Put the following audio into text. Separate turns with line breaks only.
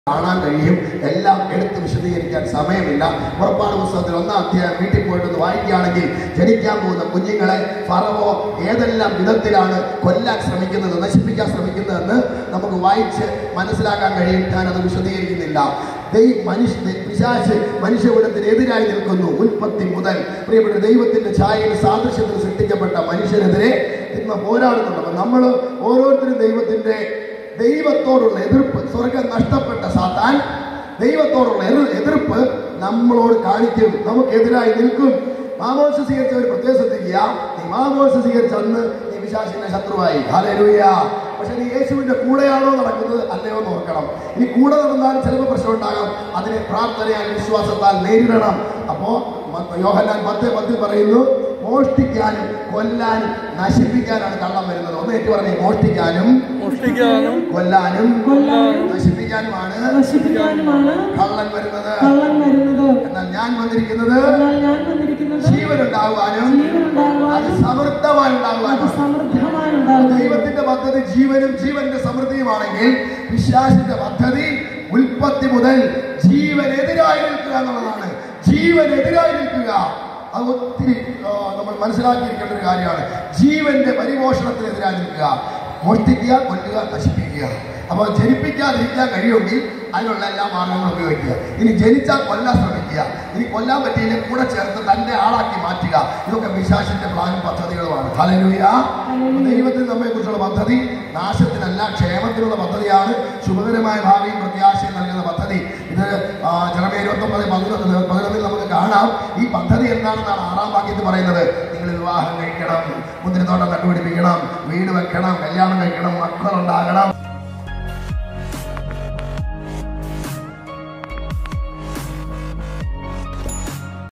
കാണാൻ കഴിയും എല്ലാം എടുത്ത് വിശദീകരിക്കാൻ സമയമില്ല പുറപ്പാട് പുസ്തകത്തിൽ ഒന്നാം അധ്യായം വീട്ടിൽ പോയിട്ടൊന്ന് വായിക്കുകയാണെങ്കിൽ ജനിക്കാൻ പോകുന്ന കുഞ്ഞുങ്ങളെ ഫറവോ ഏതെല്ലാം വിധത്തിലാണ് കൊല്ലാൻ ശ്രമിക്കുന്നത് നശിപ്പിക്കാൻ ശ്രമിക്കുന്നതെന്ന് നമുക്ക് വായിച്ച് മനസ്സിലാക്കാൻ കഴിയും ഞാനത് വിശദീകരിക്കുന്നില്ല ദൈവ മനുഷ്യ പിശാച് മനുഷ്യകുലത്തിനെതിരായി നിൽക്കുന്നു ഉൽപ്പത്തി മുതൽ പ്രിയപ്പെട്ട ദൈവത്തിന്റെ ഛായയിൽ സാദൃശ്യത്തിൽ സൃഷ്ടിക്കപ്പെട്ട മനുഷ്യനെതിരെ ഇന്ന് പോരാടുന്നുണ്ട് അപ്പൊ നമ്മൾ ഓരോരുത്തരും ദൈവത്തിന്റെ ദൈവത്തോടുള്ള എതിർപ്പ് സ്വർഗം നഷ്ടപ്പെട്ട സാത്താൻ ദൈവത്തോടുള്ള എതിർ- എതിർപ്പ് നമ്മളോട് കാണിക്കും നമുക്കെതിരായി നിൽക്കും മാമോശ സ്വീകരിച്ച ഒരു പ്രത്യേകം ശ്രദ്ധിക്കുക നീ മാമോശ സ്വീകരിച്ച അന്ന് നീ വിശാസിന്റെ ശത്രുവായി ഹല്ലേലൂയ പക്ഷെ നീ യേശുവിന്റെ കൂടെയാണോ നടക്കുന്നത് അല്ലയോ എന്ന് ഓർക്കണം ഇനി കൂടെ നടന്നാൽ ചിലപ്പോൾ പ്രശ്നം ഉണ്ടാകാം അതിനെ പ്രാർത്ഥനയാൽ വിശ്വാസത്താൽ നേരിടണം അപ്പോ മ- യോഹന്നാൻ പത്ത് പത്തിൽ പറയുന്നു മോഷ്ടിക്കാനും കൊല്ലാനും നശിപ്പിക്കാനാണ് കള്ളം വരുന്നത് ഒന്ന് ഏറ്റു പറഞ്ഞേ മോഷ്ടിക്കാനും
മോഷ്ടിക്കാനും
കൊല്ലാനും
കൊല്ലാനും
നശിപ്പിക്കാനുമാണ്
നശിപ്പിക്കാനുമാണ്
കള്ളൻ വരുന്നത്
കള്ളൻ വരുന്നത്
എന്നാൽ ഞാൻ വന്നിരിക്കുന്നത്
എന്നാൽ ഞാൻ വന്നിരിക്കുന്നത്
ജീവനുണ്ടാകുവാനും
ജീവനുണ്ടാകുവാനും
അത് സമൃദ്ധമായി
അത്
ഉണ്ടാകുവാനും
സമൃദ്ധമായി ഉണ്ടാകുന്നു
ദൈവത്തിന്റെ പദ്ധതി ജീവനും ജീവന്റെ സമൃദ്ധിയുമാണെങ്കിൽ വിശ്വാസിന്റെ പദ്ധതി ഉൽപ്പത്തി മുതൽ ജീവനെതിരായി നിൽക്കുക എന്നുള്ളതാണ് ജീവനെതിരായി നിൽക്കുക അത് ഒത്തിരി ആ, നമ്മൾ മനസ്സിലാക്കിയിരിക്കേണ്ട ഒരു കാര്യമാണ് ജീവന്റെ പരിപോഷണത്തിനെതിരായി നിൽക്കുക മോഷ്ടിക്കുക കൊല്ലുക നശിപ്പിക്കുക അപ്പോൾ ജനിപ്പിക്കാതിരിക്കാൻ കഴിയുമെങ്കിൽ അതിനുള്ള എല്ലാ മാർഗങ്ങളും ഉപയോഗിക്കുക ഇനി ജനിച്ചാൽ കൊല്ലാൻ ശ്രമിക്കുക ഇനി കൊല്ലാൻ പറ്റിയില്ല കൂടെ ചേർത്ത് തന്റെ ആളാക്കി മാറ്റുക ഇതൊക്കെ വിശ്വാസിന്റെ പ്ലാനും പദ്ധതികളുമാണ് ഹല്ലേലൂയ ദൈവത്തിന് നമ്മെ കുറിച്ചുള്ള പദ്ധതി നാശത്തിനല്ല ക്ഷേമത്തിനുള്ള പദ്ധതിയാണ് ശുഭകരമായ ഭാവിയും പ്രത്യാശയും നൽകുന്ന പദ്ധതി ഇത് ജനമേ ഇരുപത്തി ഒമ്പത് പതിനൊന്ന് പതിനൊന്നിൽ നമുക്ക് കാണാം ഈ പദ്ധതി എന്താണെന്നാണ് ആറാം വാക്യത്തിൽ പറയുന്നത് നിങ്ങൾ വിവാഹം കഴിക്കണം മുന്തിരിത്തോട്ടം കണ്ടുപിടിപ്പിക്കണം വീട് വെക്കണം കല്യാണം കഴിക്കണം മക്കളുണ്ടാകണം